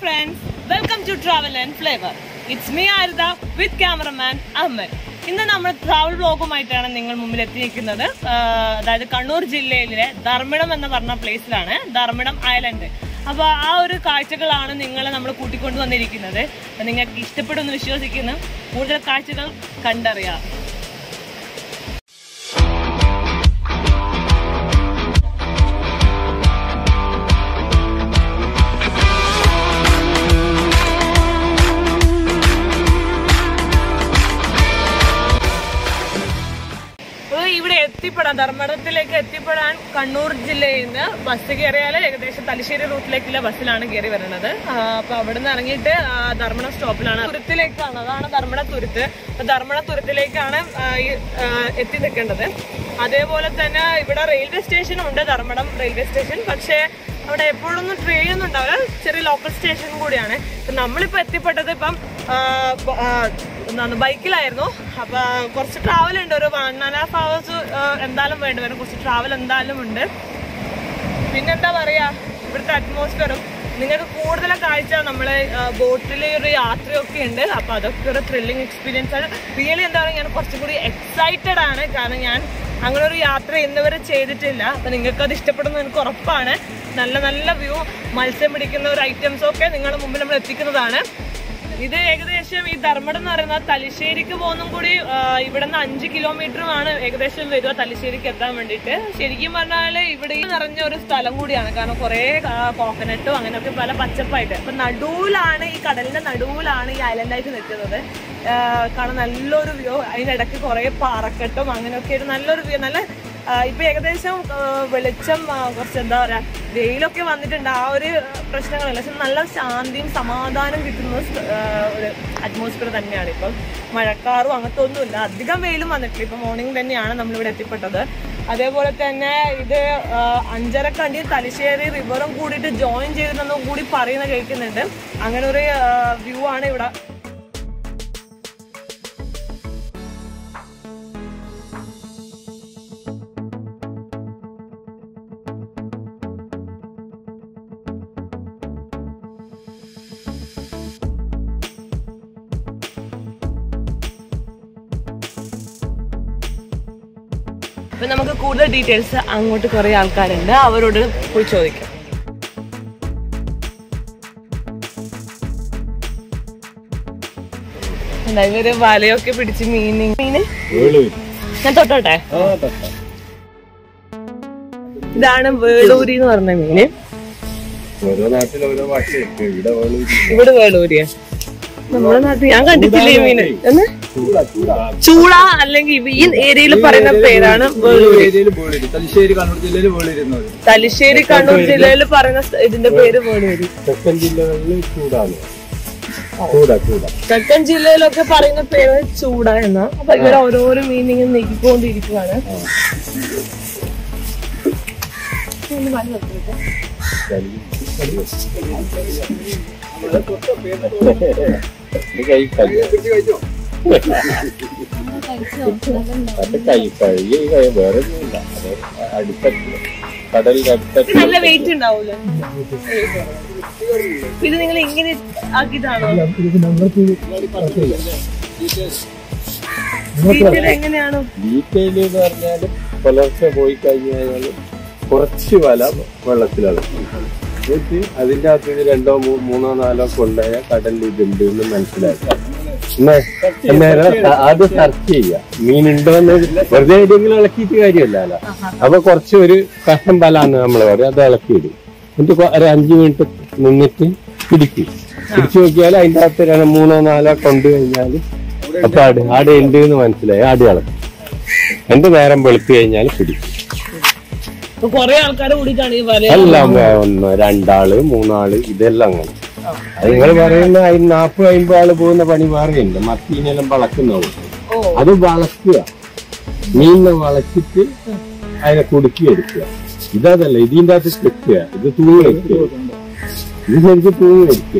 Friends welcome to travel and flavour it's me Aritha with cameraman Ahmed ഇന്ന് നമ്മൾ travel ബ്ലോഗുമായിട്ടാണ് നിങ്ങൾ മുമ്പിൽ എത്തി നിൽക്കുന്നത് ആഹ് അതായത് കണ്ണൂർ ജില്ലയിലെ ധർമ്മിടം എന്ന് പറഞ്ഞ പ്ലേസിലാണ് ധർമ്മിടം ഐലൻഡ് അപ്പോൾ ആ ഒരു കാഴ്ചകളാണ് നിങ്ങളെ നമ്മൾ കൂട്ടിക്കൊണ്ടു വന്നിരിക്കുന്നത് അപ്പോൾ നിങ്ങൾക്ക് ഇഷ്ടപ്പെടുമെന്ന് വിശ്വസിക്കുന്നു കൂടുതൽ കാഴ്ചകൾ കണ്ടറിയാം അപ്പോൾ ഇവിടെ എത്തിപ്പെടാൻ ധർമ്മടത്തിലേക്ക് എത്തിപ്പെടാൻ കണ്ണൂർ ജില്ലയിൽ നിന്ന് ബസ് കയറിയാൽ ഏകദേശം തലശ്ശേരി റൂട്ടിലേക്കുള്ള ബസ്സിലാണ് കയറി വരുന്നത് ആ, അപ്പൊ അവിടെ നിന്ന് ഇറങ്ങിയിട്ട് ആ, ധർമ്മടം സ്റ്റോപ്പിലാണ് തുരുത്തിലേക്കാണ് അതാണ് ധർമ്മട തുരുത്ത് അപ്പൊ ധർമ്മട തുരുത്തിലേക്കാണ് ആ, ഈ, ആ, എത്തി നിൽക്കേണ്ടത് അതേപോലെ തന്നെ ഇവിടെ റെയിൽവേ സ്റ്റേഷനും ഉണ്ട് ധർമ്മടം റെയിൽവേ സ്റ്റേഷൻ പക്ഷേ അവിടെ എപ്പോഴൊന്നും ട്രെയിൻ ഒന്നും ഉണ്ടാവില്ല ചെറിയ ലോക്കൽ സ്റ്റേഷൻ കൂടിയാണ് ഇപ്പൊ നമ്മളിപ്പോ എത്തിപ്പെട്ടത് ഇപ്പം ആ, ബ- ആ, എന്താണ് ബൈക്കിലായിരുന്നു അപ്പൊ കുറച്ച് ട്രാവൽ ഉണ്ട് ഒരു വൺ ആൻഡ് ഹാഫ് അവേഴ്സ് എന്തായാലും വേണ്ടി വരും കുറച്ച് ട്രാവൽ എന്തായാലും ഉണ്ട് പിന്നെന്താ പറയാ ഇവിടുത്തെ അറ്റ്മോസ്ഫിയറും നിങ്ങൾക്ക് കൂടുതൽ കാഴ്ച നമ്മള് ബോട്ടിൽ ഒരു യാത്രയൊക്കെ ഉണ്ട് അപ്പൊ അതൊക്കെ ഒരു ത്രില്ലിംഗ് എക്സ്പീരിയൻസ് ആണ് റിയലി എന്താ പറയുക ഞാൻ കുറച്ചും കൂടി എക്സൈറ്റഡ് ആണ് കാരണം ഞാൻ അങ്ങനെ ഒരു യാത്ര ഇന്നുവരെ ചെയ്തിട്ടില്ല അപ്പൊ നിങ്ങൾക്ക് അത് ഇഷ്ടപ്പെടുന്നു എനിക്ക് ഉറപ്പാണ് നല്ല നല്ല വ്യൂ മത്സ്യം പിടിക്കുന്ന ഒരു ഐറ്റംസ് ഒക്കെ നിങ്ങളുടെ മുമ്പിൽ നമ്മൾ എത്തിക്കുന്നതാണ് ഇത് ഏകദേശം ഈ ധർമ്മടം എന്ന് പറയുന്നത് തലശ്ശേരിക്ക് പോകുന്നതും കൂടി ആ, ഇവിടുന്ന് അഞ്ച് കിലോമീറ്ററുമാണ് ഏകദേശം വരിക തലശ്ശേരിക്ക് എത്താൻ വേണ്ടിയിട്ട് ശരിക്കും പറഞ്ഞാൽ ഇവിടെ ഈ നിറഞ്ഞ ഒരു സ്ഥലം കൂടിയാണ് കാരണം കുറെ കോക്കനട്ടും അങ്ങനെയൊക്കെ പല പച്ചപ്പായിട്ട് അപ്പൊ നടുവിലാണ് ഈ കടലിന്റെ നടുവിലാണ് ഈ ഐലൻഡായിട്ട് നിൽക്കുന്നത് ആ, കാരണം നല്ലൊരു വ്യൂ അതിനിടയ്ക്ക് കുറെ പാറക്കെട്ടും അങ്ങനെയൊക്കെ ഒരു നല്ലൊരു വ്യൂ നല്ല ആ, ഇപ്പൊ ഏകദേശം ആ, വെളിച്ചം ആ, കുറച്ച് എന്താ പറയാ വെയിലൊക്കെ വന്നിട്ടുണ്ട് ആ ഒരു പ്രശ്നങ്ങളില്ല പക്ഷെ നല്ല ശാന്തിയും സമാധാനം കിട്ടുന്ന സ്- ആ, ഒരു അറ്റ്മോസ്ഫിയർ തന്നെയാണ് ഇപ്പം മഴക്കാറും അങ്ങനത്തെ ഒന്നുമില്ല അധികം വെയിലും വന്നിട്ടില്ല ഇപ്പൊ മോർണിംഗ് തന്നെയാണ് നമ്മളിവിടെ എത്തിപ്പെട്ടത് അതേപോലെ തന്നെ ഇത് ആ, അഞ്ചരക്കണ്ടി തലശ്ശേരി റിവറും കൂടിയിട്ട് ജോയിൻ ചെയ്തിരുന്നെന്നും കൂടി പറയുന്ന കേൾക്കുന്നുണ്ട് അങ്ങനെ ഒരു വ്യൂ ആണ് ഇവിടെ അപ്പൊ നമുക്ക് കൂടുതൽ ഡീറ്റെയിൽസ് അങ്ങോട്ട് കുറെ ആൾക്കാരുണ്ട് അവരോട് പോയി ചോദിക്കാം എന്താ ഇവര് വലയൊക്കെ പിടിച്ച് മീന് മീന് ഞാൻ തൊട്ടോട്ടെ ഇതാണ് വേളൂരി എന്ന് പറഞ്ഞ മീന് ഓരോ നാട്ടിൽ ഓരോ ഭാഷയൊക്കെ ഇവിടെ വേളൂരി ഇവിടെ വേളൂരിയ നമ്മുടെ നാട്ടിൽ ഞാൻ കണ്ടിട്ടില്ല ഈ മീന് എന്ന് ചൂടാ ചൂടാ ചൂള അല്ലെങ്കിൽ ഈ ഏരിയയിൽ പറയുന്ന പേരാണ് വേളൂരി ഏരിയയിൽ വേളൂരി തലശ്ശേരി കണ്ണൂർ ജില്ലയിൽ വേളൂരി എന്ന് പറയും തലശ്ശേരി കണ്ണൂർ ജില്ലയിൽ പറയുന്ന സ്ഥ- ഇതിന്റെ പേര് വേളൂരി തെക്കൻ ജില്ലകളിൽ ചൂടാണ് ചൂടാ ചൂടാ തെക്കൻ ജില്ലയിലൊക്കെ പറയുന്ന പേര് ചൂട എന്ന അപ്പൊ ഇവിടെ ഓരോരോ മീനിങ് നീക്കിക്കൊണ്ടിരിക്കുകയാണ് ഒന്ന് വായി നോക്കിക്കേ. ഇത് കൈ കഴുകി. അത് കൈ കഴുകി കൈ വേറെ ഒന്നുമില്ല അത് അടുത്തട്ടില്ല കടലിന്റെ ഇത് അടുത്തട്ടില്ല നല്ല വെയിറ്റ് ഉണ്ടാവൂലേ ഇത് നിങ്ങൾ ഇങ്ങനെ ആക്കിയതാണോ വീട്ടിൽ എങ്ങനെയാണോ ഡീറ്റെയിൽ എന്ന് പറഞ്ഞാല് പുലർച്ചെ പോയി കഴിഞ്ഞാൽ കുറച്ച് വല വെള്ളത്തിലാണ് എന്നിട്ട് അതിന്റെ അകത്ത് നിന്ന് രണ്ടോ മൂ- മൂന്നോ നാലോ കൊണ്ടുപോയ കടലിൽ ഇതുണ്ട് എന്ന് മനസ്സിലാക്കാം എന്നാ- അന്നേരം അത് സെർച്ച് ചെയ്യുക മീനുണ്ടോ എന്ന് വെറുതെ ഏതെങ്കിലും ഇളക്കിയിട്ട് കാര്യമല്ല അപ്പൊ കുറച്ച് ഒരു കഷ്ണം ബലാന്ന് നമ്മൾ പറയും അത് ഇളക്കിയിടും എന്നിട്ട് കൊ- ഒരു അഞ്ചു മിനിറ്റ് നിന്നിട്ട് പിടിക്കും പിടിച്ചു നോക്കിയാൽ അതിന്റെ അകത്ത് രണ്ട് മൂന്നോ നാലോ കൊണ്ടു കഴിഞ്ഞാൽ അപ്പൊ ആട് ആട് ഉണ്ട് എന്ന് മനസ്സിലായി ആട് ഇളക്കും എന്റെ നേരം വെളുത്തു കഴിഞ്ഞാൽ പിടിക്കും അപ്പൊ കൊറേ ആൾക്കാർ കൂടിയിട്ടാണ് ഈ വല എല്ലാം വേ- ഒന്ന് രണ്ടാള് മൂന്നാള് ഇതെല്ലാം അങ്ങനെ അത് നിങ്ങൾ പറയുന്ന അതിന് നാൽപ്പത് അമ്പത് ആള് പോകുന്ന പണി വേറെയുണ്ട് മത്തീനെല്ലാം വളക്കുന്നവർ ഓ അത് വളക്കുക മീനിനെ വളച്ചിട്ട് അതിനെ കുടുക്കി എടുക്കുക ഇതല്ല ഇതിന്റെ അകത്ത് കെട്ടുക ഇത് തൂങ്ങി വെക്കുക ഇത് ശരിക്കും തൂങ്ങി വെക്കുക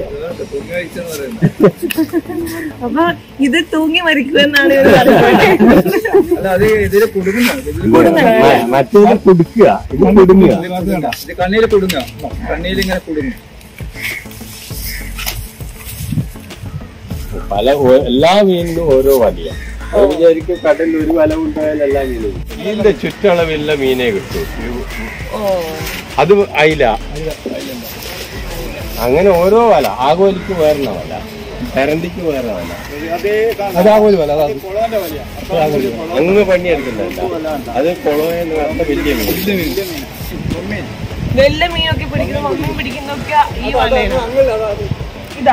അപ്പൊ ഇത് തൂങ്ങി മരിക്കുക എന്നാണ് ഇവര് പറയുന്നത് അല്ല അത് ഇതില് കുടുങ്ങുന്ന മ- മറ്റേത് കുടുക്കുക ഇത് കുടുങ്ങുക ഇത് കണ്ണിയിൽ കുടുങ്ങുക കണ്ണിയിൽ ഇങ്ങനെ കുടുങ്ങും പല ഓ- എല്ലാ മീനിനും ഓരോ വലയ അത് വിചാരിക്കും കടലിൽ ഒരു വല കൊണ്ടുപോയാൽ എല്ലാ മീനും കിട്ടും. ഇതിന്റെ ചുറ്റളവിലുള്ള മീനെ കിട്ടും ഓ അത് അയില അങ്ങനെ ഓരോ വല ആകോലിക്ക് വേറെ വല കരണ്ടിക്ക് വേറെ വല അത് ആകോലി വല അതാ കുളവന്റെ വലിയ അങ്ങ് പണിയെടുക്കുന്നില്ല അത് കുളമെന്ന് പറഞ്ഞ വലിയ മീൻ വലിയ മീനൊക്കെ പിടിക്കുന്ന മമ്മി പിടിക്കുന്നൊക്കെ ഈ വലയാണ് ഇതാ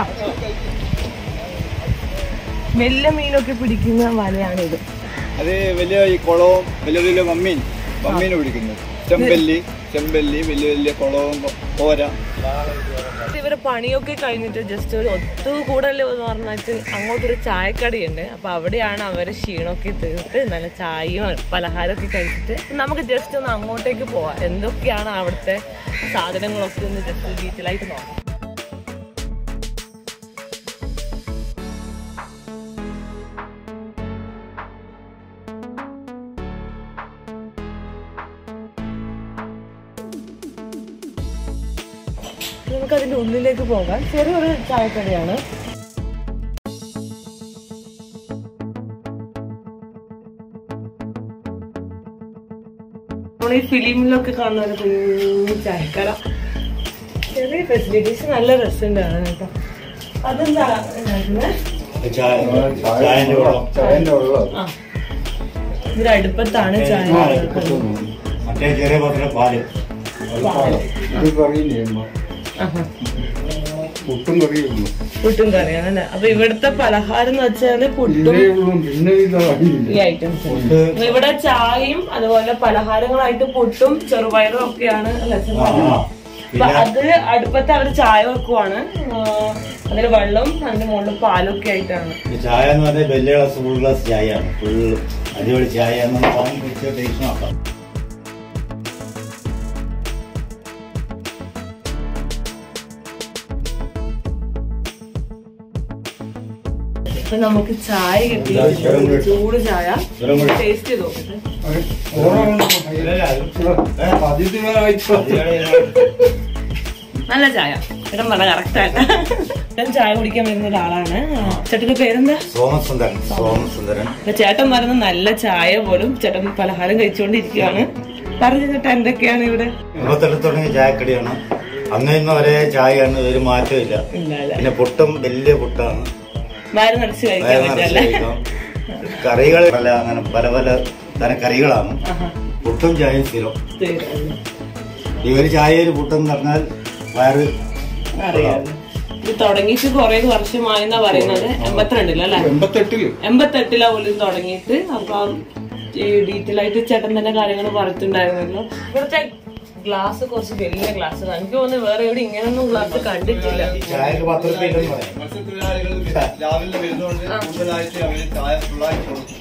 വലിയ മീനൊക്കെ പിടിക്കുന്ന വലയാണിത് അത് വലിയ ഈ കുളവും വലിയ വലിയ മമ്മീൻ മമ്മീനെ പിടിക്കുന്നത് ചെമ്പല്ലി ചെമ്പല്ലി വലിയ വലിയ കുളവും കോര ഇവര് പണിയൊക്കെ കഴിഞ്ഞിട്ട് ജസ്റ്റ് ഒരു ഒത്തുകൂടൽ എന്ന് പറഞ്ഞാൽ അങ്ങോട്ടൊരു ചായക്കടയുണ്ട് അപ്പൊ അവിടെയാണ് അവര് ക്ഷീണമൊക്കെ തീർത്ത് നല്ല ചായയും പലഹാരമൊക്കെ കഴിച്ചിട്ട് നമുക്ക് ജസ്റ്റ് ഒന്ന് അങ്ങോട്ടേക്ക് പോവാം എന്തൊക്കെയാണ് അവിടുത്തെ സാധനങ്ങളൊക്കെ ഒന്ന് ജസ്റ്റ് ഡീറ്റെയിൽ ആയിട്ട് നോക്കാം നമുക്ക് അതിന്റെ ഉള്ളിലേക്ക് പോകാം ചെറിയൊരു ചായക്കടയാണ് നമ്മൾ ഈ ഫിലിമിലൊക്കെ കാണുന്ന ഒരു കുഞ്ഞു ചായക്കട ചെറിയ ഫെസിലിറ്റീസ് നല്ല റെസ്റ്റോറൻ്റ് ആണ് കേട്ടോ അതെന്താ ഉണ്ടാക്കുന്നത് ആ ഇതിന്റെ അടുപ്പത്താണ് ചായ ഉണ്ടാക്കുന്നത്. മറ്റേ ചെറിയ പാത്രം പാല് ആഹാ. പുട്ടും കറിയുള്ളൂ പുട്ടും കറിയാണ് അല്ലേ അപ്പൊ ഇവിടുത്തെ പലഹാരം എന്ന് വെച്ചാല് പുട്ടും പിന്നെ ഇത് വഴിയില്ല ഈ ഐറ്റംസ് അപ്പൊ ഇവിടെ ചായയും അതുപോലെ പലഹാരങ്ങളായിട്ട് പുട്ടും ചെറുപയറും ഒക്കെയാണ് അല്ലേ ചെറുപയറ്? അപ്പൊ അത് അടുപ്പത്ത് അവര് ചായ വെക്കുവാണ് ആ, അതില് വെള്ളവും അതിന്റെ മുകളിൽ പാലും ഒക്കെ ആയിട്ടാണ് ഈ ചായ എന്ന് പറഞ്ഞാൽ വലിയ ഗ്ലാസ് ഫുൾ ഗ്ലാസ് ചായയാണ് ഫുൾ അടിപൊളി ചായ എന്ന് വാങ്ങി കുടിച്ച ടേസ്റ്റ് നോക്കാം അപ്പൊ നമുക്ക് ചായ കിട്ടി ചൂട് ചായ ടേസ്റ്റ് ചെയ്ത് നോക്കട്ടെ നല്ല ചായ ചേട്ടൻ പറഞ്ഞ കറക്റ്റ് ആണ് ചേട്ടൻ ചായ കുടിക്കാൻ വരുന്ന ഒരാളാണ് ചേട്ടന്റെ പേരെന്താ സോമസുന്ദരൻ സോമസുന്ദരൻ അപ്പൊ ചേട്ടൻ പറയുന്ന നല്ല ചായ പോലും ചേട്ടൻ പലഹാരം കഴിച്ചുകൊണ്ടിരിക്കുകയാണ് പറഞ്ഞു ചേട്ടാ എന്തൊക്കെയാണ് ഇവിടെ എൺപത്തെട്ട് തുടങ്ങിയ ചായക്കടിയാണ് അന്ന് ഇന്ന് ഒരേ ചായയാണ് ഒരു മാറ്റമില്ല ഇല്ല അല്ലേ പിന്നെ പുട്ടും വലിയ പുട്ടാണ് വയറ് നിറച്ച് കഴിക്കാൻ വയറ് നിറച്ച് പറ്റല്ലേ കഴിക്കാം. കറികൾ പല അങ്ങനെ പല പല തരം കറികളാണ് ആഹാ. പുട്ടും ചായയും സ്ഥിരം ശരി. ഈ ഒരു ചായയിൽ പുട്ടെന്ന് പറഞ്ഞാൽ വയറ് അറിയാം ഇത് തുടങ്ങിയിട്ട് കുറെ വർഷമായെന്നാ പറയുന്നത് എൺപത്തിരണ്ടിലല്ലേ എൺപത്തെട്ടില് എൺപത്തെട്ടിലാ പോലും തുടങ്ങിയിട്ട് അപ്പം ഈ ഡീറ്റെയിൽ ആയിട്ട് ചേട്ടൻ തന്നെ കാര്യങ്ങൾ പറഞ്ഞിട്ടുണ്ടായിരുന്നല്ലോ ഇവിടുത്തെ ഗ്ലാസ് കുറച്ച് വലിയ ഗ്ലാസ് എനിക്ക് തോന്നുന്നു വേറെ എവിടെ ഇങ്ങനൊന്നും ഗ്ലാസ് കണ്ടിട്ടില്ല ഈ ചായക്ക് പത്ത് റുപ്യ ഇല്ലെന്ന് പറയാം മത്സ്യത്തൊഴിലാളികൾ രാവിലെ വരുന്നതുകൊണ്ട് കൂടുതലായിട്ട് അവര് ചായ ഫുള്ളായിട്ട് കൊടുക്കും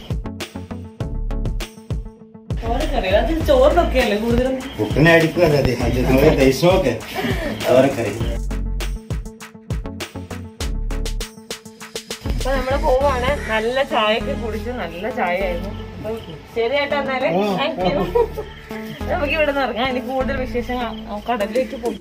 ചോറക്കറിയോ അത് ചോറിനൊക്കെ അല്ലേ കൂടുതലും പുട്ടിനെ അടിക്കുമല്ലേ അത് മറ്റേ ടേസ്റ്റൊക്കെ ചോരക്കറി അപ്പൊ നമ്മള് പോവാണ് നല്ല ചായയൊക്കെ കുടിച്ച് നല്ല ചായ ആയിരുന്നു ശരിയായിട്ട് എന്നാല് താങ്ക് യു നമുക്ക് ഇവിടെ നിന്ന് ഇറങ്ങാം ഇനി കൂടുതൽ വിശേഷങ്ങൾ ആ, കടലിലേക്ക് പോകും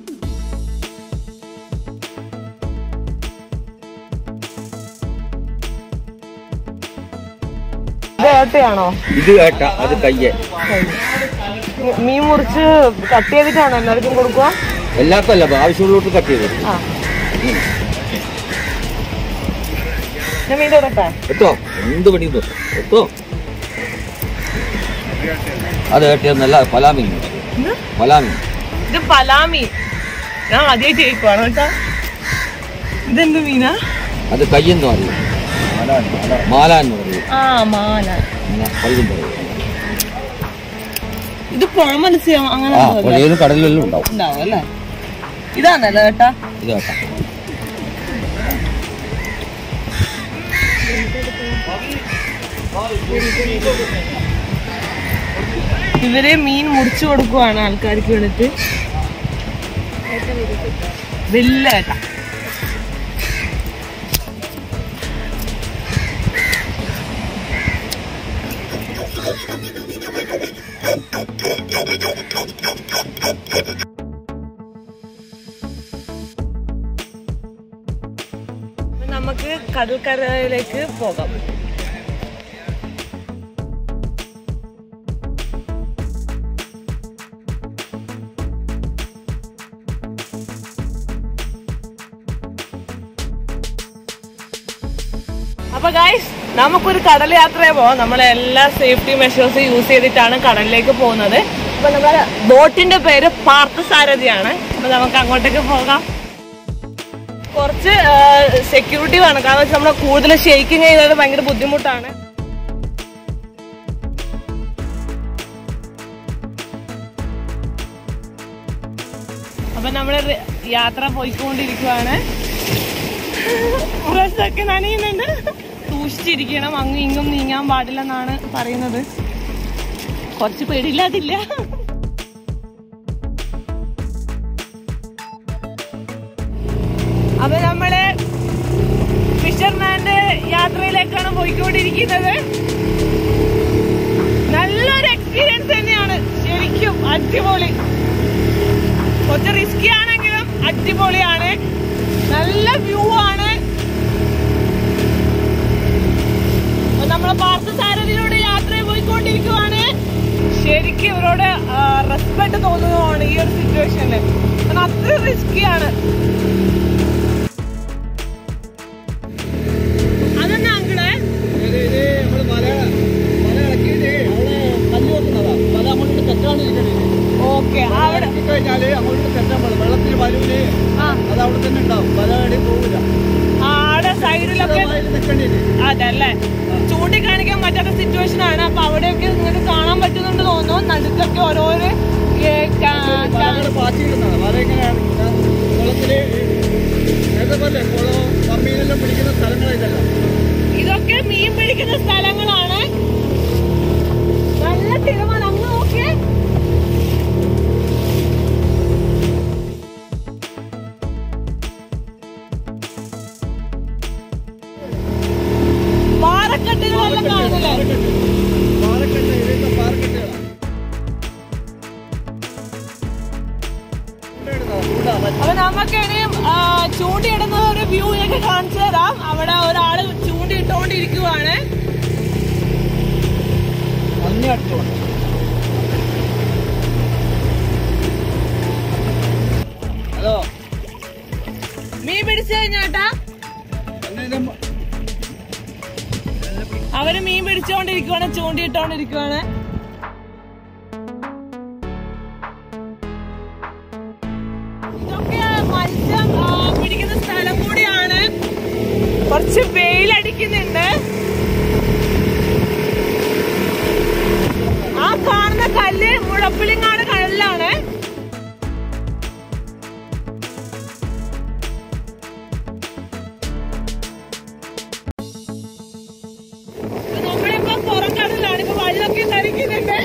ഇത് ഏട്ടയാണോ ഇത് കേട്ട അത് കയ്യെ മീൻ മുറിച്ച് കട്ട് ചെയ്തിട്ടാണോ എല്ലാവർക്കും കൊടുക്കുക എല്ലാവർക്കും അല്ല ആവശ്യമുള്ളവർക്ക് കട്ട് ചെയ്ത് തരും. ആ ഞാൻ മീൻ തൊടട്ടെ എത്തോ എന്ത് പണിയും തൊട്ടോ എത്തോ അത് കേട്ടിയെന്നല്ല പലാമീൻ പലാമീൻ ഇത് പലാമി ഞാൻ ആദ്യമായിട്ട് കേൾക്കുവാണ് കേട്ടാ ഇതെന്ത് മീനാ അത് കയ്യെന്ന് പറയും മാല എന്ന് പറയും ആ മാല അങ്ങനെ പലതും പറയും ഇത് പുഴ മത്സ്യം അങ്ങനെ ആ പുഴയിലും കടലിലും ഉണ്ടാവും ഉണ്ടാവും അല്ലേ ഇതാണല്ലോ കേട്ടാ ഇത് കേട്ടാ ഇവര് മീൻ മുറിച്ചു കൊടുക്കുവാണ് ആൾക്കാർക്ക് വേണ്ടിട്ട് വലിയ ഏട്ടാ അപ്പൊ നമുക്ക് കടൽക്കരയിലേക്ക് പോകാം അപ്പൊ ഗൈസ് നമുക്കൊരു കടൽ യാത്രയെ പോവാം നമ്മളെ എല്ലാ സേഫ്റ്റി മെഷേഴ്സ് യൂസ് ചെയ്തിട്ടാണ് കടലിലേക്ക് പോകുന്നത് അപ്പൊ നമ്മുടെ ബോട്ടിന്റെ പേര് പാർത്ഥസാരഥിയാണ് അപ്പൊ നമുക്ക് അങ്ങോട്ടേക്ക് പോകാം കുറച്ച് സെക്യൂരിറ്റി വേണം കാരണം വെച്ചാൽ നമ്മൾ കൂടുതൽ ഷെയ്ക്കിങ് ചെയ്താൽ ഭയങ്കര ബുദ്ധിമുട്ടാണ് അപ്പൊ നമ്മള് റി- യാത്ര പോയിക്കൊണ്ടിരിക്കുവാണ് ഡ്രസ്സൊക്കെ നനയുന്നുണ്ട് സൂക്ഷിച്ചിരിക്കണം അങ്ങും ഇങ്ങും നീങ്ങാൻ പാടില്ലെന്നാണ് പറയുന്നത് കുറച്ച് പേടിയില്ലാതില്ല അപ്പൊ നമ്മള് ഫിഷർമാന്റെ യാത്രയിലേക്കാണ് പോയിക്കൊണ്ടിരിക്കുന്നത് നല്ലൊരു എക്സ്പീരിയൻസ് തന്നെയാണ് ശരിക്കും അടിപൊളി കുറച്ച് റിസ്കി ആണെങ്കിലും അടിപൊളിയാണ് നല്ല വ്യൂ ആണ് അപ്പൊ നമ്മളെ പാർത്ഥസാരഥിയിലൂടെ യാത്ര പോയിക്കൊണ്ടിരിക്കുവാണ് ശരിക്കും ഇവരോട് റെസ്പെക്ട് തോന്നുന്നതാണ് ഈ ഒരു സിറ്റുവേഷനിൽ കാരണം അത്ര റിസ്കിയാണ് അതെന്നാ അങ്കിളെ ഇത് ഇത് നമ്മള് മല മല ഇളക്കിയിട്ട് അവിടെ കല്ല് വെക്കുന്നതാ മല അങ്ങോട്ട് തെറ്റാണ് ഇരിക്കുന്നത് ഓക്കെ അവിടെ കഴിഞ്ഞാല് അങ്ങോട്ട് തെറ്റാൻ പാടില്ല വെള്ളത്തിന് വരൂല് ആ അത് അവിടെ തന്നെ ഉണ്ടാവും പല എവിടെയും പോവില്ല ആടെ സൈഡിലൊക്കെ അതിൽ നിൽക്കേണ്ടി അതല്ലേ ചൂണ്ടിക്കാണിക്കാൻ പറ്റാത്ത സിറ്റുവേഷൻ ആണ് അപ്പൊ അവിടെയൊക്കെ നിങ്ങൾക്ക് കാണാൻ പറ്റുന്നുണ്ട് തോന്നുന്നു നടുക്കൊക്കെ ഓരോരോ ഏ, കാ- കാ- മലകൾ പാച്ചിരിക്കുന്നതാണ് മല ഇങ്ങനെയാണ് കുളത്തില് നേരത്തെ പോലെ കുളവും മമ്മീനെല്ലാം പിടിക്കുന്ന സ്ഥലങ്ങളിതല്ല ഇതൊക്കെ മീൻ പിടിക്കുന്ന സ്ഥലങ്ങളാണ് നല്ല തിരുമല അങ്ങ് നോക്കിയേ പാറക്കെട്ടുകളെല്ലാം കാണില്ലേ പാറക്കെട്ട് ഇതൊക്കെ പാറക്കെട്ടുകളാണ് അപ്പൊ നമുക്ക് ഇനിയും ആ, ചൂണ്ടിയിടുന്ന ഒരു വ്യൂ ഞങ്ങൾക്ക് കാണിച്ചു തരാം അവിടെ ഒരാള് ചൂണ്ടിയിട്ടുകൊണ്ടിരിക്കുവാണ് മഞ്ഞ അടിച്ചോണ്ട് ഹലോ മീൻ പിടിച്ചു കഴിഞ്ഞാട്ടാ അന്നേരം അവര് മീൻ പിടിച്ചോണ്ടിരിക്കുവാണ് ചൂണ്ടിയിട്ടോണ്ടിരിക്കുവാണ് ഇതൊക്കെ മത്സ്യം ആ, പിടിക്കുന്ന സ്ഥലം കൂടിയാണ് കുറച്ച് വെയിലടിക്കുന്നുണ്ട് ആ കാണുന്ന കല്ല് മുഴപ്പിലിങ്ങാട് കടലിലാണ് നമ്മളിപ്പോ പുറം കടലിലാണ് ഇപ്പൊ വെള്ളമൊക്കെ നരിക്കുന്നുണ്ട്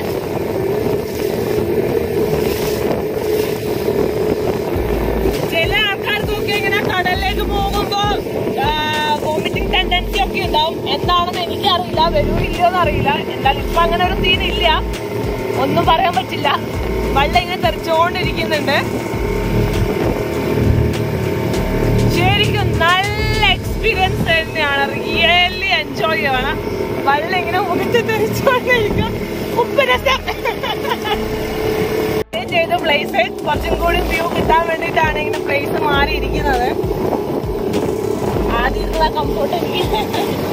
ചില ആൾക്കാർക്കൊക്കെ ഇങ്ങനെ കടലിലേക്ക് പോകുമ്പോ വോമിറ്റിംഗ് ടെൻഡൻസി ഒക്കെ ഉണ്ടാവും എന്താണെന്ന് എനിക്കറിയില്ല വരുമോ ഇല്ലയോ എന്ന് അറിയില്ല എന്തായാലും ഇപ്പൊ അങ്ങനെ ഒരു സീൻ ഇല്ല ഒന്നും പറയാൻ പറ്റില്ല വെള്ളം ഇങ്ങനെ തെറിച്ചോണ്ടിരിക്കുന്നുണ്ട് ശരിക്കും നല്ല എക്സ്പീരിയൻസ് തന്നെയാണ് റിയലി എൻജോയ് ചെയ്യണം വെള്ളം ഇങ്ങനെ മുഖത്ത് തെറിച്ചോണ്ടിരിക്കും ഉപ്പരസം ചെയ്ത പ്ലേസ് കുറച്ചും കൂടി വ്യൂ കിട്ടാൻ വേണ്ടിയിട്ടാണ് ഇങ്ങനെ പ്ലേസ് മാറിയിരിക്കുന്നത് ആദ്യം ഇരുന്ന കംഫോർട്ട് എനിക്ക്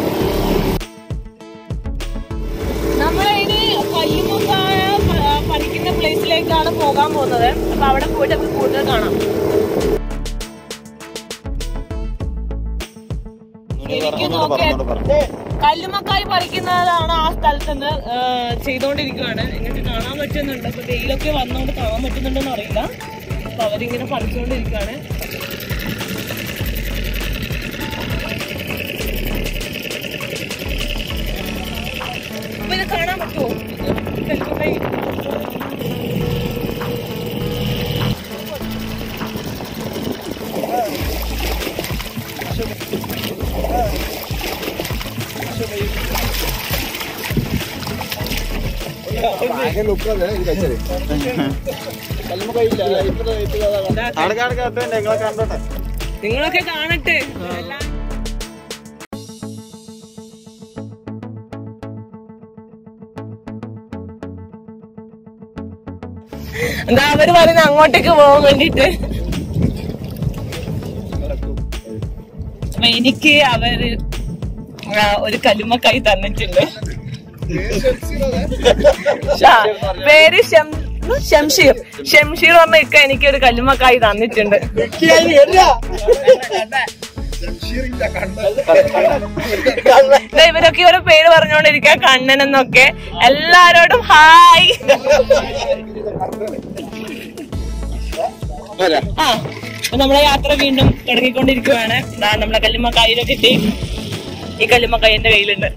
നമ്മളെ ഇനി കല്ലുമുക്കായ പ- പറിക്കുന്ന പ്ലേസിലേക്കാണ് പോകാൻ പോകുന്നത് അപ്പൊ അവിടെ പോയിട്ട് നമുക്ക് കൂടുതൽ കാണാം എനിക്ക് നോക്കിയ കല്ലുമക്കായി പറിക്കുന്നതാണ് ആ സ്ഥലത്ത് നിന്ന് ചെയ്തോണ്ടിരിക്കുകയാണ് നിങ്ങൾക്ക് കാണാൻ പറ്റുന്നുണ്ട് അപ്പൊ വെയിലൊക്കെ വന്നോണ്ട് കാണാൻ പറ്റുന്നുണ്ടോന്ന് അറിയില്ല അപ്പൊ അവരിങ്ങനെ പറിച്ചുകൊണ്ടിരിക്കുകയാണ് അപ്പൊ ഇത് കാണാൻ പറ്റുമോ ഇത് കല്ലുമക്കായി ഭയങ്കര ലുക്കല്ലേ ഇത് കഴിച്ചത് കല്ലുമ്മ കയ്യില്ല ഇപ്പൊ ഇപ്പൊ നിങ്ങളൊക്കെ കാണട്ടെ എല്ലാം എന്താ അവര് പറയുന്നത് അങ്ങോട്ടേക്ക് പോകാൻ വേണ്ടിട്ട് അപ്പൊ എനിക്ക് അവര് ആ, ഒരു കല്ലുമ്മക്കായി തന്നിട്ടുണ്ട് ആ, പേര് ഷം- ഷംഷീർ ഷംഷീർ പറഞ്ഞ ഇക്ക എനിക്ക് ഒരു കല്ലുമ്മക്കായി തന്നിട്ടുണ്ട് ദേ ഇവരൊക്കെ ഇവരെ പേര് പറഞ്ഞുകൊണ്ടിരിക്കുക കണ്ണൻ എന്നൊക്കെ എല്ലാരോടും ഹായ് ആ അപ്പൊ നമ്മളെ യാത്ര വീണ്ടും തുടങ്ങിക്കൊണ്ടിരിക്കുവാണ് ദാ നമ്മളെ കല്ലുമ്മക്കായിലൊക്കെ എത്തി ഈ കല്ലുമ്മക്കായി എന്റെ കയ്യിലുണ്ട്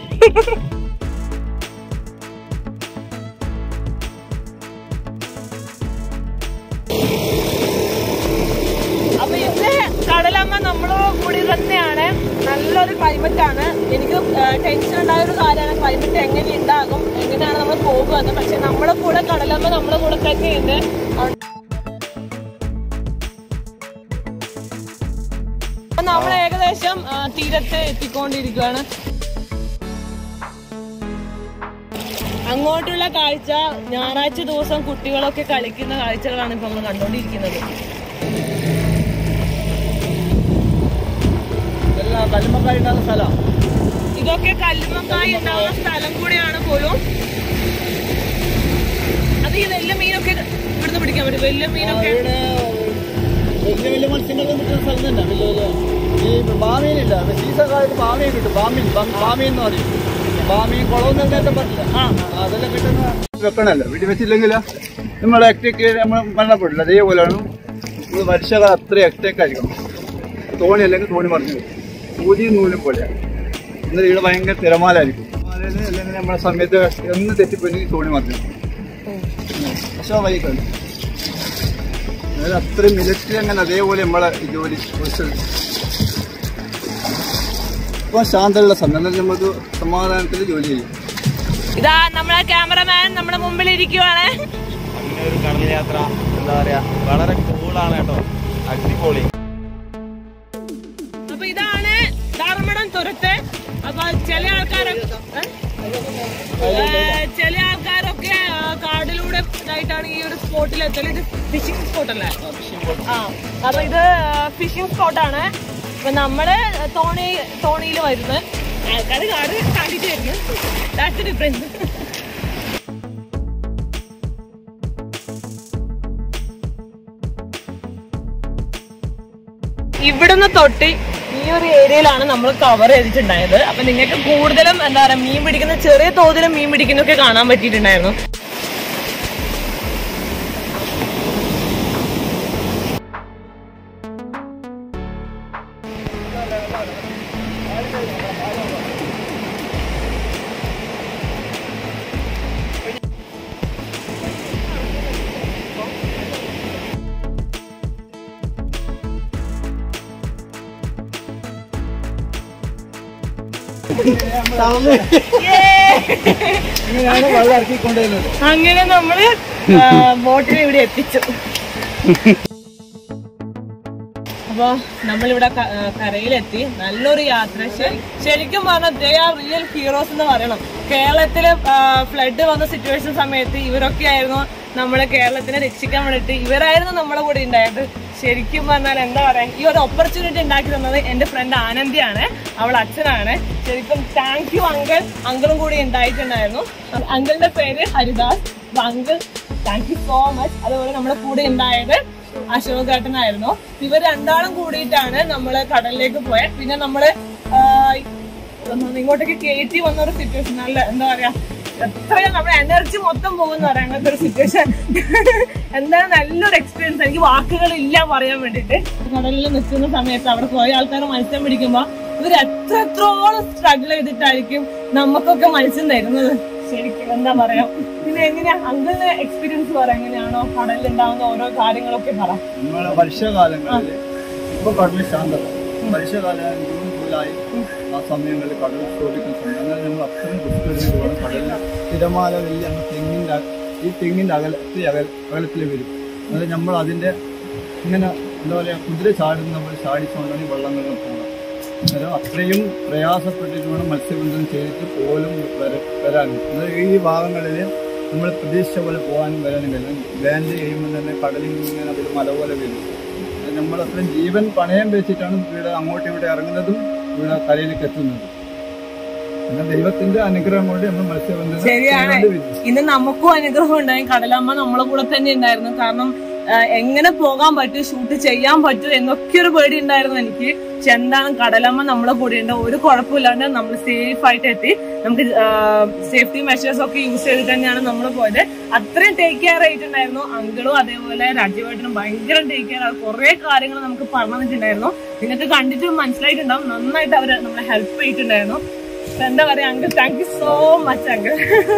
അപ്പൊ ഇന്ന് കടലമ്മ നമ്മളോ കൂടി തന്നെയാണ് നല്ലൊരു ക്ലൈമറ്റ് ആണ് എനിക്ക് ടെൻഷൻ ഉണ്ടായ ഒരു കാര്യമാണ് ക്ലൈമറ്റ് എങ്ങനെ ഉണ്ടാകും എങ്ങനെയാണ് നമ്മൾ പോകുന്നത് പക്ഷെ നമ്മുടെ കൂടെ കടലമ്മ നമ്മുടെ കൂടെ തന്നെയുണ്ട് അതുകൊണ്ട് അപ്പൊ നമ്മൾ ഏകദേശം ആ, തീരത്ത് എത്തിക്കൊണ്ടിരിക്കുകയാണ് അങ്ങോട്ടുള്ള കാഴ്ച ഞായറാഴ്ച ദിവസം കുട്ടികളൊക്കെ കളിക്കുന്ന കാഴ്ചകളാണ് ഇപ്പൊ നമ്മൾ കണ്ടുകൊണ്ടിരിക്കുന്നത് കല്ലുമ്മക്കായി ഉണ്ടാകുന്ന സ്ഥലം ഇതൊക്കെ കല്ലുമ്മക്കായി ഉണ്ടാവുന്ന സ്ഥലം കൂടിയാണ് പോലും അത് ഈ വലിയ മീനൊക്കെ ഇവിടുന്ന് പിടിക്കാൻ പറ്റും വലിയ മീനൊക്കെ ഇവിടെ വലിയ വലിയ മത്സ്യങ്ങളൊക്കെ കിട്ടുന്ന സ്ഥലം തന്നെ വലിയ വലിയ ഈ ബാമീനില്ല സീസൺ കാലത്ത് ബാമീൻ കിട്ടും ബാമീൻ ബാ- ബാമീൻ എന്ന് പറയും ബാമീൻ കുളമൊന്നും നേരത്തെ പറ്റില്ല ആ അതെല്ലാം കിട്ടുന്ന വെക്കണല്ലോ വീട്ടിൽ വെച്ചില്ലെങ്കിൽ നമ്മൾ എക്ടേക്ക് നമ്മൾ മരണപ്പെടില്ല അതേപോലെയാണ് നമ്മൾ വർഷകാലം അത്ര എക്ടേക്ക് ആയിരിക്കണം തോണി അല്ലെങ്കിൽ തോണി മറിഞ്ഞു പോകും ഊതിയും നൂലും പോലെയാണ് എന്നിട്ട് ഇവിടെ ഭയങ്കര തിരമാലായിരിക്കും തിരമാലയിൽ അല്ലെങ്കിൽ നമ്മുടെ സമയത്ത് എന്ന് തെറ്റിപ്പോയി തോണി മറിഞ്ഞു പക്ഷേ വൈകാണ് അതായത് അത്രയും മിലിറ്ററി അങ്ങനെ അതേപോലെ നമ്മളെ ഈ ജോലി ഇപ്പൊ ശാന്തമുള്ള സമയം എന്നാൽ നമുക്ക് സമാധാനത്തിൽ ജോലി ചെയ്യും ഇതാ നമ്മളെ ക്യാമറമാൻ നമ്മുടെ മുമ്പിൽ ഇരിക്കുവാണ് അങ്ങനെ ഒരു കടൽ യാത്ര എന്താ പറയാ വളരെ കൂളാണ് കേട്ടോ അടിപൊളി അപ്പൊ ഇതാണ് ധർമ്മടം തുരത്ത് അപ്പൊ ചില ആൾക്കാരൊക്കെ ഏ? ഏ, ചില ആൾക്കാരൊക്കെ ആ, കാടിലൂടെ ഇതായിട്ടാണ് ഈ ഒരു സ്പോട്ടിൽ എത്തല് ഇത് ഫിഷിംഗ് സ്പോട്ട് അല്ലേ ആ അപ്പൊ ഇത് ഫിഷിംഗ് സ്പോട്ടാണ് അപ്പൊ നമ്മള് തോണി തോണിയിൽ വരുന്നത് ആൾക്കാർ കാട് കാണിച്ചു വരുന്നു ദാറ്റ്സ് ഡിഫറൻസ് ഇവിടുന്ന് തൊട്ട് ഈ ഒരു ഏരിയയിലാണ് നമ്മൾ കവർ ചെയ്തിട്ടുണ്ടായത് അപ്പൊ നിങ്ങൾക്ക് കൂടുതലും എന്താ പറയാ മീൻ പിടിക്കുന്ന ചെറിയ തോതിലും മീൻ പിടിക്കുന്നൊക്കെ കാണാൻ പറ്റിയിട്ടുണ്ടായിരുന്നു ഇങ്ങനെയാണ് വെള്ളം ഇറക്കിക്കൊണ്ടുവരുന്നത് അങ്ങനെ നമ്മള് ബോട്ടിൽ ഇവിടെ എത്തിച്ചു അപ്പൊ നമ്മളിവിടെ ക- ആ, കരയിലെത്തി നല്ലൊരു യാത്ര ശരി- ശരിക്കും പറഞ്ഞാൽ ദേ ആർ റിയൽ ഹീറോസ് എന്ന് പറയണം കേരളത്തില് ഫ്ലഡ് വന്ന സിറ്റുവേഷൻ സമയത്ത് ഇവരൊക്കെ ആയിരുന്നു നമ്മളെ കേരളത്തിനെ രക്ഷിക്കാൻ വേണ്ടിട്ട് ഇവരായിരുന്നു നമ്മളെ കൂടെ ഉണ്ടായത് ശരിക്കും പറഞ്ഞാൽ എന്താ പറയാ ഈ ഒരു ഓപ്പർച്യൂണിറ്റി ഉണ്ടാക്കി തന്നത് എന്റെ ഫ്രണ്ട് ആനന്ദിയാണ് അവൾ അച്ഛനാണ് ശരിക്കും താങ്ക് യു അങ്കിൾ അങ്കിളും കൂടി ഉണ്ടായിട്ടുണ്ടായിരുന്നു അങ്കിളിന്റെ പേര് ഹരിദാസ് അപ്പൊ uncle thank you so much അതുപോലെ നമ്മുടെ കൂടെ ഉണ്ടായത് അശോക് ഏട്ടനായിരുന്നു ഇവർ രണ്ടാളും കൂടിയിട്ടാണ് നമ്മള് കടലിലേക്ക് പോയത് പിന്നെ നമ്മള് ആ, ഒന്ന് ഇങ്ങോട്ടേക്ക് കയറ്റി വന്ന ഒരു സിറ്റുവേഷൻ നല്ല എന്താ പറയാ എത്രയും നമ്മുടെ എനർജി മൊത്തം പോകുന്ന പറയാം അങ്ങനത്തെ ഒരു സിറ്റുവേഷൻ എന്താണ് നല്ലൊരു എക്സ്പീരിയൻസ് എനിക്ക് വാക്കുകളില്ല പറയാൻ വേണ്ടിട്ട് കടലിൽ നിൽക്കുന്ന സമയത്ത് അവിടെ പോയ ആൾക്കാർ മത്സ്യം പിടിക്കുമ്പോ ഇവർ എത്ര എത്രോളം സ്ട്രഗിൾ ചെയ്തിട്ടായിരിക്കും നമുക്കൊക്കെ മത്സ്യം തരുന്നത് ശരിക്കും എന്താ പറയാ പിന്നെ എങ്ങനെയാ അങ്കിളിന്റെ എക്സ്പീരിയൻസ് പറ എങ്ങനെയാണോ കടലിൽ ഉണ്ടാവുന്ന ഓരോ കാര്യങ്ങളൊക്കെ പറ നമ്മളെ വർഷകാലങ്ങളിൽ ഇപ്പൊ കടൽ ശാന്തത വർഷകാലം ജൂൺ ജൂലൈ ആ സമയങ്ങളിൽ കടൽ ചോദിക്കുന്ന സമയം അങ്ങനെ നമ്മൾ അത്രയും ദുഷ്കൃതി വേണം കടലിൽ തിരമാല വലിയ അങ്ങ് തെങ്ങിൻ്റെ അക- ഈ തെങ്ങിൻ്റെ അകലത്തിൽ അകൽ അകലത്തിൽ വരും അതായത് നമ്മൾ അതിൻ്റെ ഇങ്ങനെ എന്താ പറയുക കുതിര ചാടുന്ന പോലെ ചാടിച്ചുകൊണ്ടാണ് ഈ വള്ളങ്ങളിൽ പോകുന്നത് അന്നേരം അത്രയും പ്രയാസപ്പെട്ടിട്ട് വേണം മത്സ്യബന്ധനം ചെയ്തിട്ട് പോലും വര വരാൻ അതായത് ഈ ഭാഗങ്ങളിൽ നമ്മൾ പ്രതീക്ഷിച്ച പോലെ പോകാനും വരാനും കഴിയും ലാൻഡ് ചെയ്യുമ്പോൾ തന്നെ കടലിൽ ഇങ്ങനെ ഒരു മല പോലെ വരും അത് നമ്മൾ അത്രയും ജീവൻ പണയം വെച്ചിട്ടാണ് ഇവിടെ അങ്ങോട്ടും ഇവിടെ ഇറങ്ങുന്നതും ഇവിടെ കരയിലേക്ക് എത്തുന്നതും പിന്നെ ദൈവത്തിന്റെ അനുഗ്രഹം കൊണ്ട് നമ്മൾ മത്സ്യബന്ധനം ശരിയാണ് ചെയ്തുകൊണ്ട് വരും. ഇന്ന് നമുക്കും അനുഗ്രഹം ഉണ്ടായി കടലമ്മ നമ്മളെ കൂടെ തന്നെ ഉണ്ടായിരുന്നു കാരണം ആ, എങ്ങനെ പോകാൻ പറ്റും ഷൂട്ട് ചെയ്യാൻ പറ്റും എന്നൊക്കെ ഒരു പേടി ഉണ്ടായിരുന്നു എനിക്ക് പക്ഷെ എന്താണ് കടലമ്മ നമ്മളെ കൂടെ ഉണ്ട് ഒരു കുഴപ്പമില്ലാണ്ട് നമ്മൾ സേഫ് ആയിട്ട് എത്തി നമുക്ക് സേഫ്റ്റി മെഷേഴ്സ് ഒക്കെ യൂസ് ചെയ്ത് തന്നെയാണ് നമ്മൾ പോയത് അത്രയും ടേക്ക് കെയർ ആയിട്ടുണ്ടായിരുന്നു അങ്കിളും അതേപോലെ രാജ്യമായിട്ടും ഭയങ്കര ടേക്ക് കെയർ കുറെ കാര്യങ്ങൾ നമുക്ക് പറഞ്ഞു തന്നിട്ടുണ്ടായിരുന്നു നിങ്ങൾക്ക് കണ്ടിട്ട് മനസ്സിലായിട്ടുണ്ടാവും നന്നായിട്ട് അവര് നമ്മളെ ഹെൽപ്പ് ചെയ്തിട്ടുണ്ടായിരുന്നു അപ്പൊ എന്താ പറയാ uncle thank you so much uncle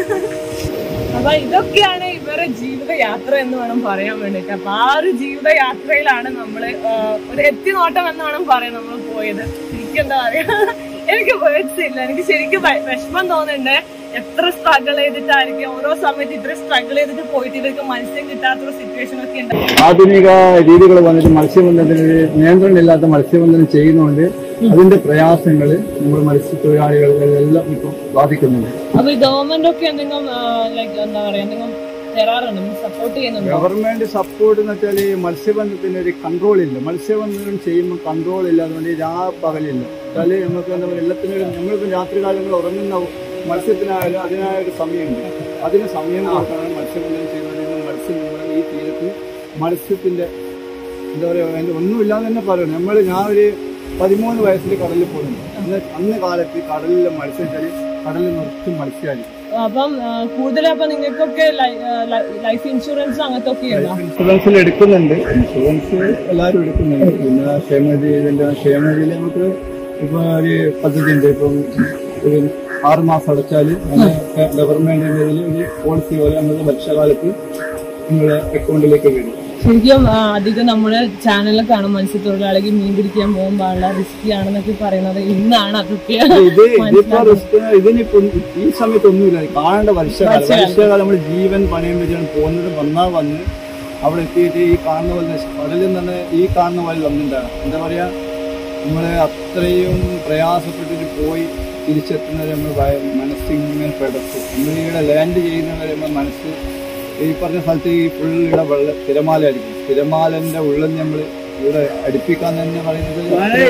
അപ്പൊ ഇതൊക്കെയാണ് ഇവരുടെ ജീവിത യാത്ര എന്ന് വേണം പറയാൻ വേണ്ടിട്ട് അപ്പൊ ആ ഒരു ജീവിത യാത്രയിലാണ് നമ്മള് ആ, ഒരു എത്തിനോട്ടം എന്ന് വേണം പറയാൻ നമ്മൾ പോയത് എനിക്ക് എന്താ പറയാ എനിക്ക് വേർഡ്സ് ഇല്ല എനിക്ക് ശരിക്കും വെ- വിഷമം തോന്നുന്നുണ്ട് എത്ര സ്ട്രഗിൾ ചെയ്തിട്ടായിരിക്കും ഓരോ സമയത്ത് ഇത്ര സ്ട്രഗിൾ ചെയ്തിട്ട് പോയിട്ട് ഇവർക്ക് മത്സ്യം കിട്ടാത്തൊരു സിറ്റുവേഷൻ ഒക്കെ ഉണ്ട് ആധുനിക രീതികൾ വന്നിട്ട് മത്സ്യബന്ധനത്തിന് നിയന്ത്രണമില്ലാത്ത മത്സ്യബന്ധനം ചെയ്യുന്നതുകൊണ്ട് അതിന്റെ പ്രയാസങ്ങൾ നമ്മൾ മത്സ്യത്തൊഴിലാളികളെല്ലാം ഇപ്പം ബാധിക്കുന്നുണ്ട് അപ്പൊ ഈ ഗവൺമെന്റ് ഒക്കെ എന്തെങ്കിലും ലൈക്ക് എന്താ പറയാ എന്തെങ്കിലും തരാറുണ്ട് സപ്പോർട്ട് ചെയ്യുന്നുണ്ടോ ഗവൺമെന്റ് സപ്പോർട്ട് എന്ന് വെച്ചാൽ ഈ മത്സ്യബന്ധത്തിന് ഒരു കൺട്രോൾ ഇല്ല മത്സ്യബന്ധനം ചെയ്യുമ്പോൾ കൺട്രോൾ ഇല്ല അതുകൊണ്ട് രാ പകലില്ല വെച്ചാൽ നമുക്ക് എന്താ പറയുക എല്ലാത്തിനും നമ്മളിപ്പോൾ രാത്രി കാലങ്ങളിൽ ഉറങ്ങുന്ന മത്സ്യത്തിനായാലും അതിനായ ഒരു സമയമുണ്ട് അതിന് സമയം കൊടുത്താണ് മത്സ്യബന്ധനം ചെയ്തുകൊണ്ടിരുന്ന മത്സ്യം നമ്മുടെ ഈ തീരത്ത് മത്സ്യത്തിന്റെ എന്താ പറയുക അതിന്റെ ഒന്നുമില്ലാന്ന് തന്നെ പറയണം നമ്മൾ ഞാൻ ഒരു പതിമൂന്ന് വയസ്സിൽ കടലിൽ പോകുന്നു അന്ന് അന്ന് കാലത്ത് കടലിലെ മത്സ്യം വെച്ചാൽ കടലിൽ നിർത്തും മത്സ്യമായിരിക്കും അപ്പം കൂടുതലും അപ്പൊ നിങ്ങൾക്കൊക്കെ ലൈഫ് ഇൻഷുറൻസ് അങ്ങനത്തെ ഒക്കെ ഉണ്ടോ ഇൻഷുറൻസിൽ എടുക്കുന്നുണ്ട് ഇൻഷുറൻസ് എല്ലാവരും എടുക്കുന്നുണ്ട് പിന്നെ ക്ഷേമനിധി ഇതിന്റെ ക്ഷേമനിധിയിൽ നമുക്ക് ഇപ്പൊ ഒരു പദ്ധതി ഉണ്ട് ഇപ്പം ഒരു ആറ് മാസം അടച്ചാൽ ഗവൺമെന്റിന്റെ ഇതിൽ ഒരു പോളിസി പോലെ നമുക്ക് വർഷകാലത്ത് നിങ്ങളുടെ അക്കൗണ്ടിലേക്ക് വരും ശരിക്കും ആ, അധികം നമ്മുടെ ചാനലിൽ കാണും മത്സ്യത്തൊഴിലാളികൾ മീൻ പിടിക്കാൻ പോകുമ്പോഴുള്ള റിസ്കി ആണെന്നൊക്കെ പറയുന്നത് ഇന്നാണ് അതൊക്കെ ഇത് ഇതിപ്പോ റിസ്ക് ഇതിനിപ്പോ ഈ സമയത്ത് ഒന്നുമില്ല കാണേണ്ട വർഷകാലം വർഷകാലം നമ്മൾ ജീവൻ പണയം വെച്ചാണ് പോകുന്നത് വന്നാൽ വന്ന് അവിടെ എത്തിയിട്ട് ഈ കാണുന്ന പോലെ തന്നെ കടലിൽ നിന്ന് ഈ കാണുന്ന പോലെ വന്നിട്ടാണ് എന്താ പറയാ നമ്മള് അത്രയും പ്രയാസപ്പെട്ടിട്ട് പോയി തിരിച്ചെത്തുന്നത് നമ്മൾ മനസ്സിങ്ങനെ പെടക്കും നമ്മളിവിടെ ലാൻഡ് ചെയ്യുന്നവരെ നമ്മൾ മനസ്സ് ഈ പറഞ്ഞ സ്ഥലത്ത് ഈ ഫുൾ ഇവിടെ വെള്ള തിരമാലയായിരിക്കും തിരമാലന്റെ ഉള്ളിൽ നമ്മൾ ഇവിടെ അടുപ്പിക്കാൻ തന്നെ പറയുന്നത്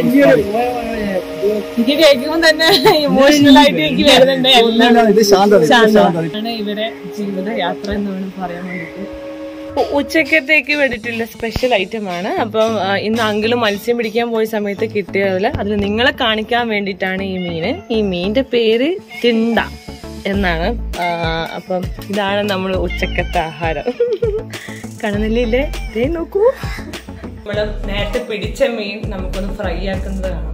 എനിക്ക് കേൾക്കുമ്പോൾ തന്നെ ഇമോഷണൽ ആയിട്ട് എനിക്ക് വരുന്നുണ്ട് എല്ലാം ഇത് ശാന്തത ഇത് ശാന്തത ശാന്തമാണ് ഇവരെ ജീവിത യാത്ര എന്ന് വേണം പറയാൻ വേണ്ടിട്ട് ഉച്ചക്കത്തേക്ക് വേണ്ടിയിട്ടുള്ള സ്പെഷ്യൽ ഐറ്റം ആണ് അപ്പം ആ, ഇന്ന് അങ്കിള് മത്സ്യം പിടിക്കാൻ പോയ സമയത്ത് കിട്ടിയതിൽ അതിൽ നിങ്ങളെ കാണിക്കാൻ വേണ്ടിയിട്ടാണ് ഈ മീന് ഈ മീനിന്റെ പേര് തിണ്ട എന്നാണ് ആ, അപ്പം ഇതാണ് നമ്മൾ ഉച്ചക്കത്തെ ആഹാരം കണനെല്ലില്ലേ ദേ നോക്കൂ നമ്മള് നേരത്തെ പിടിച്ച മീൻ നമുക്കൊന്ന് ഫ്രൈ ആക്കുന്നത് കാണാം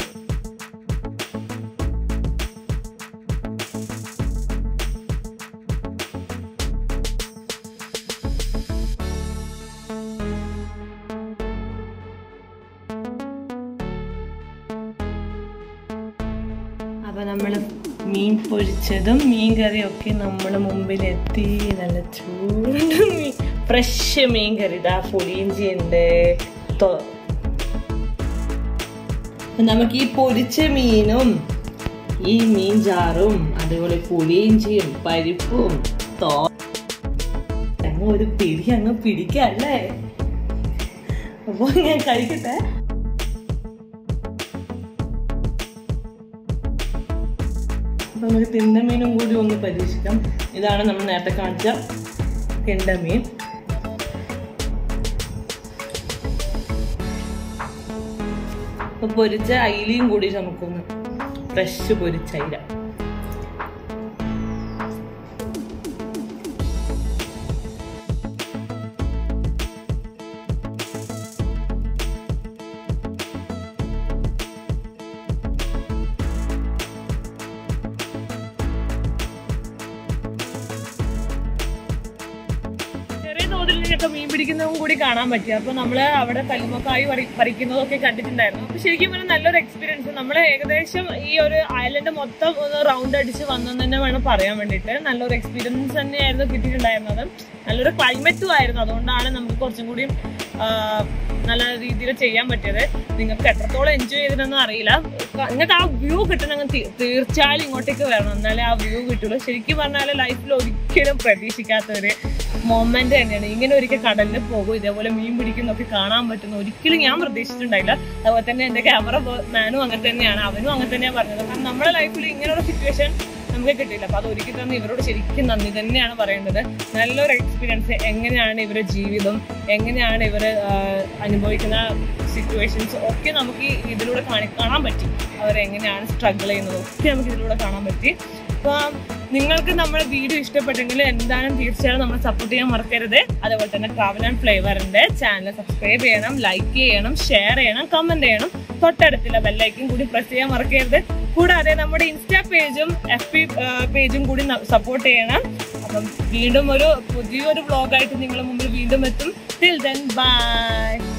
അപ്പൊ നമ്മള് മീൻ പൊരിച്ചതും മീൻ കറിയും ഒക്കെ നമ്മുടെ മുമ്പിൽ എത്തി നല്ല ചൂട് മീൻ ഫ്രഷ് മീൻ കറി ഇതാ പുളിയിഞ്ചി ഉണ്ട് തൊ- അപ്പൊ നമുക്ക് ഈ പൊരിച്ച മീനും ഈ മീൻ ചാറും അതുപോലെ പുളിയിഞ്ചിയും പരിപ്പും തോ അങ്ങ് ഒരു പിടി അങ്ങ് പിടിക്കല്ലേ അപ്പൊ ഞാൻ കഴിക്കട്ടെ അപ്പൊ നമുക്ക് തിണ്ടമീനും കൂടി ഒന്ന് പരീക്ഷിക്കാം ഇതാണ് നമ്മൾ നേരത്തെ കാണിച്ച തിണ്ടമീൻ അപ്പൊ പൊരിച്ച അയിലയും കൂടി നമുക്കൊന്ന് ഫ്രഷ് പൊരിച്ച അയില ചെറിയ തോതിൽ ഒക്കെ മീൻ പിടിക്കുന്നതും കൂടി കാണാൻ പറ്റി അപ്പൊ നമ്മള് അവിടെ കല്ലുമക്കായി പറി- പറിക്കുന്നതൊക്കെ കണ്ടിട്ടുണ്ടായിരുന്നു അപ്പൊ ശരിക്കും പറഞ്ഞാൽ നല്ലൊരു എക്സ്പീരിയൻസ് നമ്മൾ ഏകദേശം ഈ ഒരു ഐലൻഡ് മൊത്തം ഒന്ന് റൗണ്ട് അടിച്ച് വന്നെന്ന് തന്നെ വേണം പറയാൻ വേണ്ടിയിട്ട് നല്ലൊരു എക്സ്പീരിയൻസ് തന്നെയായിരുന്നു കിട്ടിയിട്ടുണ്ടായിരുന്നത് നല്ലൊരു ക്ലൈമറ്റും ആയിരുന്നു അതുകൊണ്ടാണ് നമുക്ക് കുറച്ചും കൂടി ആ, നല്ല രീതിയിൽ ചെയ്യാൻ പറ്റിയത് നിങ്ങൾക്ക് എത്രത്തോളം എൻജോയ് ചെയ്തിട്ടൊന്നും അറിയില്ല ക- നിങ്ങൾക്ക് ആ വ്യൂ കിട്ടണമെങ്കിൽ തീ- തീർച്ചയായും ഇങ്ങോട്ടേക്ക് വരണം എന്നാലേ ആ വ്യൂ കിട്ടുള്ളൂ ശരിക്കും പറഞ്ഞാൽ ലൈഫിൽ ഒരിക്കലും പ്രതീക്ഷിക്കാത്ത ഒരു മൊമെന്റ് തന്നെയാണ് ഇങ്ങനെ ഒരിക്കൽ കടലിൽ പോകും ഇതേപോലെ മീൻ പിടിക്കുന്നൊക്കെ കാണാൻ പറ്റുന്ന ഒരിക്കലും ഞാൻ പ്രതീക്ഷിച്ചിട്ടുണ്ടായില്ല അതുപോലെ തന്നെ എന്റെ ക്യാമറ മാനും അങ്ങനെ തന്നെയാണ് അവനും അങ്ങനെ തന്നെയാണ് പറഞ്ഞത് കാരണം നമ്മുടെ ലൈഫിൽ ഇങ്ങനെയുള്ള സിറ്റുവേഷൻ നമുക്ക് കിട്ടിയില്ല അപ്പൊ അത് ഒരിക്കൽ തന്നെ ഇവരോട് ശരിക്കും നന്ദി തന്നെയാണ് പറയേണ്ടത് നല്ലൊരു എക്സ്പീരിയൻസ് എങ്ങനെയാണ് ഇവരുടെ ജീവിതം എങ്ങനെയാണ് ഇവർ അനുഭവിക്കുന്ന സിറ്റുവേഷൻസ് ഒക്കെ നമുക്ക് ഈ ഇതിലൂടെ കാണി കാണാൻ പറ്റി അവരെങ്ങനെയാണ് സ്ട്രഗിൾ ചെയ്യുന്നത് ഒക്കെ നമുക്ക് ഇതിലൂടെ കാണാൻ പറ്റി അപ്പൊ നിങ്ങൾക്ക് നമ്മുടെ വീഡിയോ ഇഷ്ടപ്പെട്ടെങ്കിൽ എന്തായാലും തീർച്ചയായും നമ്മൾ സപ്പോർട്ട് ചെയ്യാൻ മറക്കരുത് അതുപോലെ തന്നെ ട്രാവൽ ആൻഡ് ഫ്ലേവറിന്റെ ചാനൽ സബ്സ്ക്രൈബ് ചെയ്യണം ലൈക്ക് ചെയ്യണം ഷെയർ ചെയ്യണം കമന്റ് ചെയ്യണം തൊട്ടടുത്തുള്ള ബെല്ലൈക്കും കൂടി പ്രസ് ചെയ്യാൻ മറക്കരുത് കൂടാതെ നമ്മുടെ ഇൻസ്റ്റാ പേജും എഫ് പി പേജും കൂടി സപ്പോർട്ട് ചെയ്യണം അപ്പം വീണ്ടും ഒരു പുതിയൊരു വ്ളോഗായിട്ട് നിങ്ങളുടെ മുമ്പിൽ വീണ്ടും എത്തും ടിൽ ദെൻ ബൈ